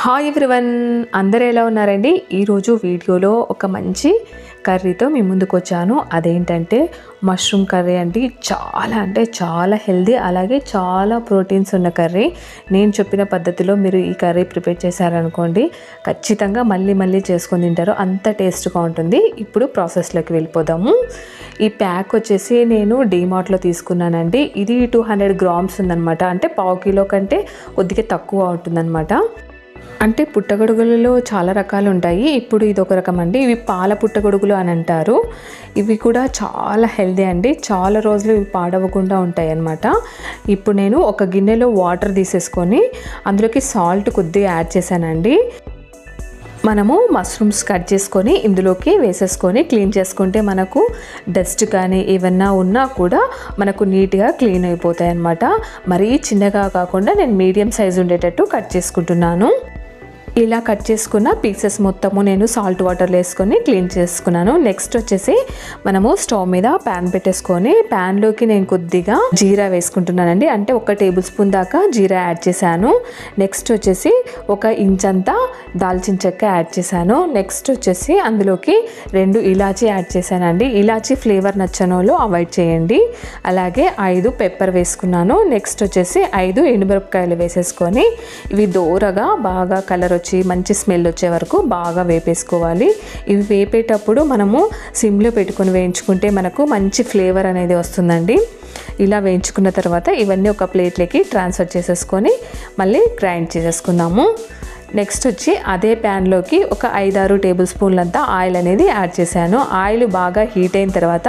hi everyone అందరూ ఎలా ఉన్నారండి ఈరోజు వీడియోలో ఒక మంచి కర్రీతో మీ ముందుకు వచ్చాను అదేంటంటే మష్రూమ్ కర్రీ అండి చాలా అంటే చాలా హెల్దీ అలాగే చాలా ప్రోటీన్స్ ఉన్న కర్రీ నేను చెప్పిన పద్ధతిలో మీరు ఈ కర్రీ ప్రిపేర్ చేశారనుకోండి ఖచ్చితంగా మళ్ళీ మళ్ళీ చేసుకొని తింటారు అంత టేస్ట్గా ఉంటుంది ఇప్పుడు ప్రాసెస్లోకి వెళ్ళిపోదాము ఈ ప్యాక్ వచ్చేసి నేను డీమార్ట్లో తీసుకున్నానండి ఇది టూ హండ్రెడ్ గ్రామ్స్ ఉందన్నమాట అంటే పావు కిలో కంటే కొద్దిగా తక్కువ ఉంటుందన్నమాట అంటే పుట్టగొడుగులలో చాలా రకాలు ఉంటాయి ఇప్పుడు ఇది ఒక రకం అండి ఇవి పాల పుట్టగొడుగులు అని అంటారు ఇవి కూడా చాలా హెల్దీ అండి చాలా రోజులు ఇవి పాడవకుండా ఉంటాయి అన్నమాట ఇప్పుడు నేను ఒక గిన్నెలో వాటర్ తీసేసుకొని అందులోకి సాల్ట్ కొద్దిగా యాడ్ చేశానండి మనము మష్రూమ్స్ కట్ చేసుకొని ఇందులోకి వేసేసుకొని క్లీన్ చేసుకుంటే మనకు డస్ట్ కానీ ఏమన్నా ఉన్నా కూడా మనకు నీట్గా క్లీన్ అయిపోతాయి అన్నమాట మరీ చిన్నగా కాకుండా నేను మీడియం సైజు ఉండేటట్టు కట్ చేసుకుంటున్నాను ఇలా కట్ చేసుకున్న పీసెస్ మొత్తము నేను సాల్ట్ వాటర్లో వేసుకొని క్లీన్ చేసుకున్నాను నెక్స్ట్ వచ్చేసి మనము స్టవ్ మీద ప్యాన్ పెట్టేసుకొని ప్యాన్లోకి నేను కొద్దిగా జీరా వేసుకుంటున్నానండి అంటే ఒక టేబుల్ స్పూన్ దాకా జీరా యాడ్ చేశాను నెక్స్ట్ వచ్చేసి ఒక ఇంచ్ అంతా దాల్చిన చెక్క యాడ్ చేశాను నెక్స్ట్ వచ్చేసి అందులోకి రెండు ఇలాచీ యాడ్ చేశానండి ఇలాచీ ఫ్లేవర్ నచ్చనోళ్ళు అవాయిడ్ చేయండి అలాగే ఐదు పెప్పర్ వేసుకున్నాను నెక్స్ట్ వచ్చేసి ఐదు ఎండుమిరపకాయలు వేసేసుకొని ఇవి దూరగా బాగా కలర్ వచ్చి మంచి స్మెల్ వచ్చే వరకు బాగా వేపేసుకోవాలి ఇవి వేపేటప్పుడు మనము సిమ్లో పెట్టుకొని వేయించుకుంటే మనకు మంచి ఫ్లేవర్ అనేది వస్తుందండి ఇలా వేయించుకున్న తర్వాత ఇవన్నీ ఒక ప్లేట్లోకి ట్రాన్స్ఫర్ చేసేసుకొని మళ్ళీ గ్రైండ్ చేసేసుకుందాము నెక్స్ట్ వచ్చి అదే ప్యాన్లోకి ఒక ఐదారు టేబుల్ స్పూన్లంతా ఆయిల్ అనేది యాడ్ చేశాను ఆయిల్ బాగా హీట్ అయిన తర్వాత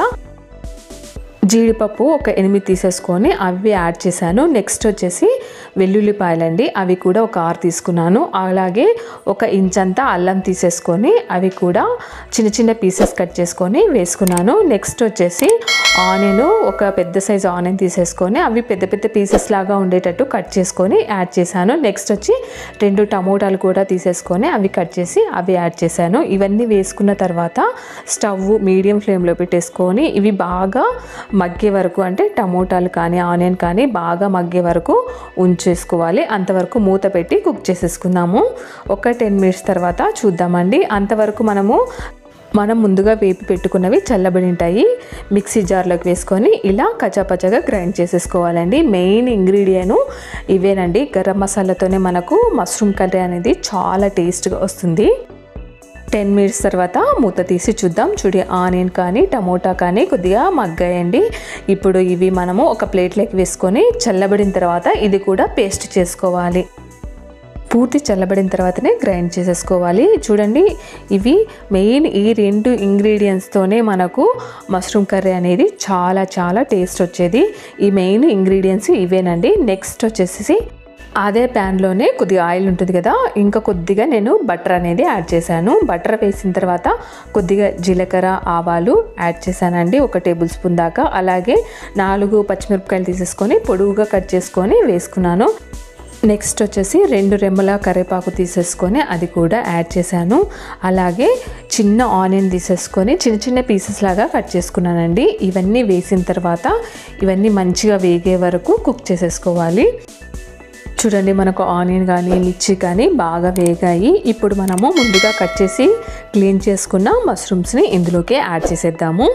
జీడిపప్పు ఒక ఎనిమిది తీసేసుకొని అవి యాడ్ చేశాను నెక్స్ట్ వచ్చేసి వెల్లుల్లిపాయలండి అవి కూడా ఒక ఆరు తీసుకున్నాను అలాగే ఒక ఇంచ్ అంతా అల్లం తీసేసుకొని అవి కూడా చిన్న చిన్న పీసెస్ కట్ చేసుకొని వేసుకున్నాను నెక్స్ట్ వచ్చేసి ఆనియన్ ఒక పెద్ద సైజు ఆనియన్ తీసేసుకొని అవి పెద్ద పెద్ద పీసెస్ లాగా ఉండేటట్టు కట్ చేసుకొని యాడ్ చేశాను నెక్స్ట్ వచ్చి రెండు టమోటాలు కూడా తీసేసుకొని అవి కట్ చేసి అవి యాడ్ చేశాను ఇవన్నీ వేసుకున్న తర్వాత స్టవ్ మీడియం ఫ్లేమ్లో పెట్టేసుకొని ఇవి బాగా మగ్గే వరకు అంటే టమోటాలు కానీ ఆనియన్ కానీ బాగా మగ్గే వరకు ఉంచేసుకోవాలి అంతవరకు మూత పెట్టి కుక్ చేసేసుకుందాము ఒక టెన్ మినిట్స్ తర్వాత చూద్దామండి అంతవరకు మనము మనం ముందుగా వేపి పెట్టుకున్నవి చల్లబడి ఉంటాయి మిక్సీ జార్లోకి వేసుకొని ఇలా కచాపచగా గ్రైండ్ చేసేసుకోవాలండి మెయిన్ ఇంగ్రీడియంట్ ఇవేనండి గరం మసాలాతోనే మనకు మష్రూమ్ కర్రీ అనేది చాలా టేస్ట్గా వస్తుంది టెన్ మినిట్స్ తర్వాత మూత తీసి చూద్దాం చూడి ఆనియన్ కానీ టమోటా కానీ కొద్దిగా మగ్గాయండి ఇప్పుడు ఇవి మనము ఒక ప్లేట్లోకి వేసుకొని చల్లబడిన తర్వాత ఇది కూడా పేస్ట్ చేసుకోవాలి పూర్తి చల్లబడిన తర్వాతనే గ్రైండ్ చేసేసుకోవాలి చూడండి ఇవి మెయిన్ ఈ రెండు ఇంగ్రీడియంట్స్తోనే మనకు మష్రూమ్ కర్రీ అనేది చాలా చాలా టేస్ట్ వచ్చేది ఈ మెయిన్ ఇంగ్రీడియంట్స్ ఇవేనండి నెక్స్ట్ వచ్చేసి అదే ప్యాన్లోనే కొద్దిగా ఆయిల్ ఉంటుంది కదా ఇంకా కొద్దిగా నేను బటర్ అనేది యాడ్ చేశాను బటర్ వేసిన తర్వాత కొద్దిగా జీలకర్ర ఆవాలు యాడ్ చేశానండి ఒక టేబుల్ స్పూన్ దాకా అలాగే నాలుగు పచ్చిమిరపకాయలు తీసేసుకొని పొడుగుగా కట్ చేసుకొని వేసుకున్నాను నెక్స్ట్ వచ్చేసి రెండు రెమ్మల కరివేపాకు తీసేసుకొని అది కూడా యాడ్ చేశాను అలాగే చిన్న ఆనియన్ తీసేసుకొని చిన్న చిన్న పీసెస్ లాగా కట్ చేసుకున్నానండి ఇవన్నీ వేసిన తర్వాత ఇవన్నీ మంచిగా వేగే వరకు కుక్ చేసేసుకోవాలి చూడండి మనకు ఆనియన్ కానీ మిర్చి కానీ బాగా వేగాయి ఇప్పుడు మనము ముందుగా కట్ చేసి క్లీన్ చేసుకున్న మష్రూమ్స్ని ఇందులోకి యాడ్ చేసేద్దాము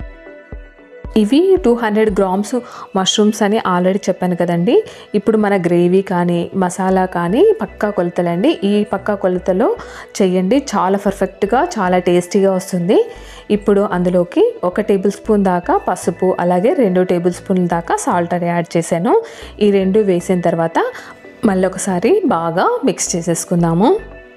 ఇవి టూ హండ్రెడ్ గ్రామ్స్ మష్రూమ్స్ అని ఆల్రెడీ చెప్పాను కదండి ఇప్పుడు మన గ్రేవీ కానీ మసాలా కానీ పక్కా కొలతలండి ఈ పక్కా కొలతలో చేయండి చాలా పర్ఫెక్ట్గా చాలా టేస్టీగా వస్తుంది ఇప్పుడు అందులోకి ఒక టేబుల్ స్పూన్ దాకా పసుపు అలాగే రెండు టేబుల్ స్పూన్ల దాకా సాల్ట్ అని యాడ్ చేశాను ఈ రెండు వేసిన తర్వాత మళ్ళీ ఒకసారి బాగా మిక్స్ చేసేసుకుందాము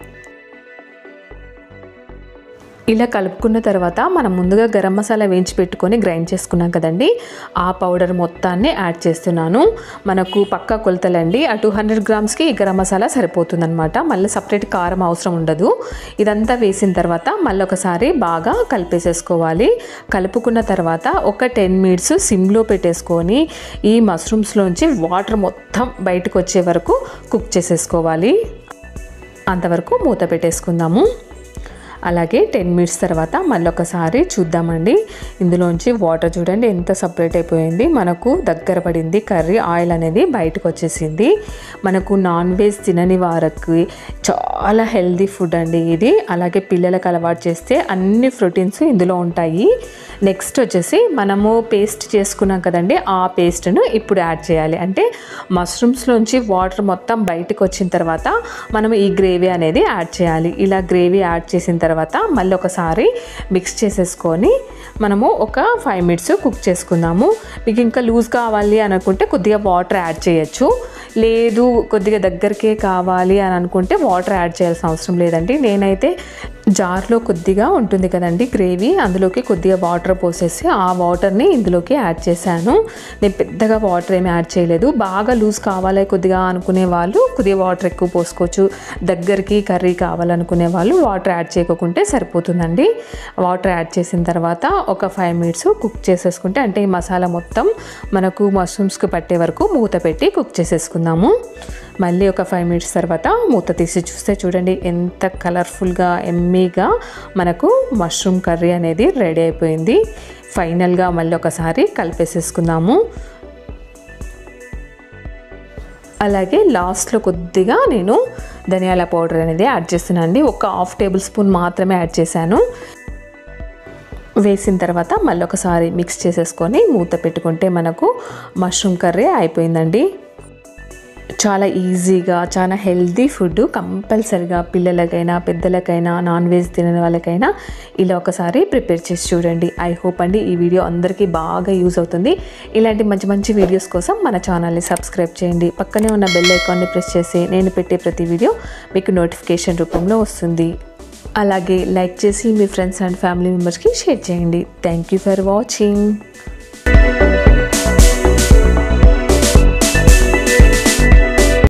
ఇలా కలుపుకున్న తర్వాత మనం ముందుగా గరం మసాలా వేయించి పెట్టుకొని గ్రైండ్ చేసుకున్నాం కదండి ఆ పౌడర్ మొత్తాన్ని యాడ్ చేస్తున్నాను మనకు పక్కా కొలతలండి ఆ టూ హండ్రెడ్ గ్రామ్స్కి ఈ గరం మసాలా సరిపోతుందనమాట మళ్ళీ సపరేట్ కారం అవసరం ఉండదు ఇదంతా వేసిన తర్వాత మళ్ళీ ఒకసారి బాగా కలిపేసేసుకోవాలి కలుపుకున్న తర్వాత ఒక టెన్ మినిట్స్ సిమ్లో పెట్టేసుకొని ఈ మష్రూమ్స్లోంచి వాటర్ మొత్తం బయటకు వచ్చే వరకు కుక్ చేసేసుకోవాలి అంతవరకు మూత పెట్టేసుకుందాము అలాగే టెన్ మినిట్స్ తర్వాత మళ్ళీ ఒకసారి చూద్దామండి ఇందులోంచి వాటర్ చూడండి ఎంత సపరేట్ అయిపోయింది మనకు దగ్గర పడింది కర్రీ ఆయిల్ అనేది బయటకు వచ్చేసింది మనకు నాన్ వెజ్ తినని వారికి చాలా హెల్దీ ఫుడ్ అండి ఇది అలాగే పిల్లలకు అలవాటు చేస్తే అన్ని ప్రోటీన్స్ ఇందులో ఉంటాయి నెక్స్ట్ వచ్చేసి మనము పేస్ట్ చేసుకున్నాం కదండి ఆ పేస్ట్ను ఇప్పుడు యాడ్ చేయాలి అంటే మష్రూమ్స్లోంచి వాటర్ మొత్తం బయటకు వచ్చిన తర్వాత మనం ఈ గ్రేవీ అనేది యాడ్ చేయాలి ఇలా గ్రేవీ యాడ్ చేసిన తర్వాత మళ్ళీ ఒకసారి మిక్స్ చేసేసుకొని మనము ఒక ఫైవ్ మినిట్స్ కుక్ చేసుకుందాము మీకు ఇంకా లూజ్ కావాలి అని అనుకుంటే కొద్దిగా వాటర్ యాడ్ చేయొచ్చు లేదు కొద్దిగా దగ్గరికే కావాలి అని అనుకుంటే వాటర్ యాడ్ చేయాల్సిన అవసరం లేదండి నేనైతే జార్లో కొద్దిగా ఉంటుంది కదండి గ్రేవీ అందులోకి కొద్దిగా వాటర్ పోసేసి ఆ వాటర్ని ఇందులోకి యాడ్ చేశాను నేను పెద్దగా వాటర్ ఏమి యాడ్ చేయలేదు బాగా లూజ్ కావాలి కొద్దిగా అనుకునే వాళ్ళు కొద్దిగా వాటర్ ఎక్కువ పోసుకోవచ్చు దగ్గరికి కర్రీ కావాలనుకునే వాళ్ళు వాటర్ యాడ్ చేయకుంటే సరిపోతుందండి వాటర్ యాడ్ చేసిన తర్వాత ఒక ఫైవ్ మినిట్స్ కుక్ చేసేసుకుంటే అంటే ఈ మసాలా మొత్తం మనకు మష్రూమ్స్కి పట్టే వరకు మూత పెట్టి కుక్ చేసేసుకుందాము మళ్ళీ ఒక ఫైవ్ మినిట్స్ తర్వాత మూత తీసి చూస్తే చూడండి ఎంత కలర్ఫుల్గా ఎమ్మీగా మనకు మష్రూమ్ కర్రీ అనేది రెడీ అయిపోయింది ఫైనల్గా మళ్ళీ ఒకసారి కలిపేసేసుకుందాము అలాగే లాస్ట్లో కొద్దిగా నేను ధనియాల పౌడర్ అనేది యాడ్ చేస్తున్నాను అండి ఒక హాఫ్ టేబుల్ స్పూన్ మాత్రమే యాడ్ చేశాను వేసిన తర్వాత మళ్ళీ ఒకసారి మిక్స్ చేసేసుకొని మూత పెట్టుకుంటే మనకు మష్రూమ్ కర్రీ అయిపోయిందండి చాలా ఈజీగా చాలా హెల్తీ ఫుడ్ కంపల్సరిగా పిల్లలకైనా పెద్దలకైనా నాన్ వెజ్ తినని వాళ్ళకైనా ఇలా ఒకసారి ప్రిపేర్ చేసి చూడండి ఐ హోప్ అండి ఈ వీడియో అందరికీ బాగా యూజ్ అవుతుంది ఇలాంటి మంచి మంచి వీడియోస్ కోసం మన ఛానల్ని సబ్స్క్రైబ్ చేయండి పక్కనే ఉన్న బెల్ ఐకాన్ని ప్రెస్ చేసి నేను పెట్టే ప్రతి వీడియో మీకు నోటిఫికేషన్ రూపంలో వస్తుంది అలాగే లైక్ చేసి మీ ఫ్రెండ్స్ అండ్ ఫ్యామిలీ మెంబర్స్కి షేర్ చేయండి థ్యాంక్ యూ ఫర్ వాచింగ్